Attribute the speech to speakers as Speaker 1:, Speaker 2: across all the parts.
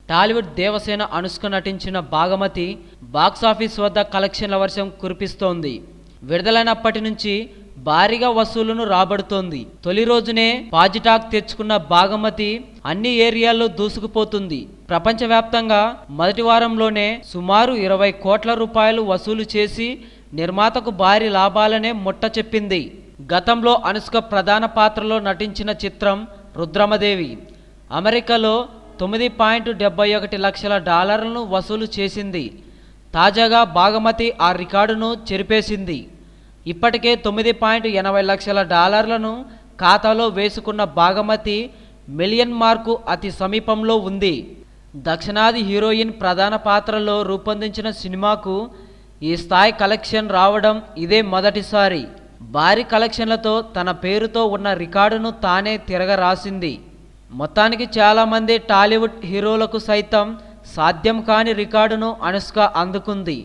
Speaker 1: టాలీవుడ్ దేవసేన అనుష్క నటించిన భాగమతి బాక్సాఫీస్ వద్ద కలెక్షన్ల వర్షం కురిపిస్తోంది విడుదలైనప్పటి నుంచి భారీగా వసూలును రాబడుతోంది తొలి రోజునే పాజిటాక్ తెచ్చుకున్న భాగమతి అన్ని ఏరియాల్లో దూసుకుపోతుంది ప్రపంచవ్యాప్తంగా మొదటి వారంలోనే సుమారు ఇరవై కోట్ల రూపాయలు వసూలు చేసి నిర్మాతకు భారీ లాభాలనే ముట్ట చెప్పింది గతంలో అనుష్క ప్రధాన పాత్రలో నటించిన చిత్రం రుద్రమదేవి అమెరికాలో తొమ్మిది పాయింట్ డెబ్బై ఒకటి లక్షల డాలర్లను వసూలు చేసింది తాజాగా భాగమతి ఆ రికార్డును చెరిపేసింది ఇప్పటికే తొమ్మిది పాయింట్ ఎనభై లక్షల డాలర్లను ఖాతాలో వేసుకున్న భాగమతి మిలియన్ మార్కు అతి సమీపంలో ఉంది దక్షిణాది హీరోయిన్ ప్రధాన పాత్రలో రూపొందించిన సినిమాకు ఈ స్థాయి కలెక్షన్ రావడం ఇదే మొదటిసారి భారీ కలెక్షన్లతో తన పేరుతో ఉన్న రికార్డును తానే తిరగరాసింది మొత్తానికి చాలామంది టాలీవుడ్ హీరోలకు సైతం సాధ్యం కాని రికార్డును అనుష్క అందుకుంది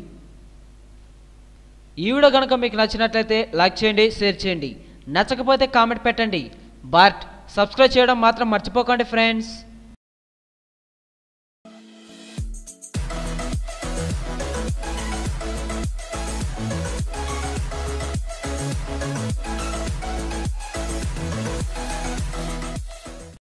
Speaker 1: ఈ వీడియో కనుక మీకు నచ్చినట్లయితే లైక్ చేయండి షేర్ చేయండి నచ్చకపోతే కామెంట్ పెట్టండి బట్ సబ్స్క్రైబ్ చేయడం మాత్రం మర్చిపోకండి ఫ్రెండ్స్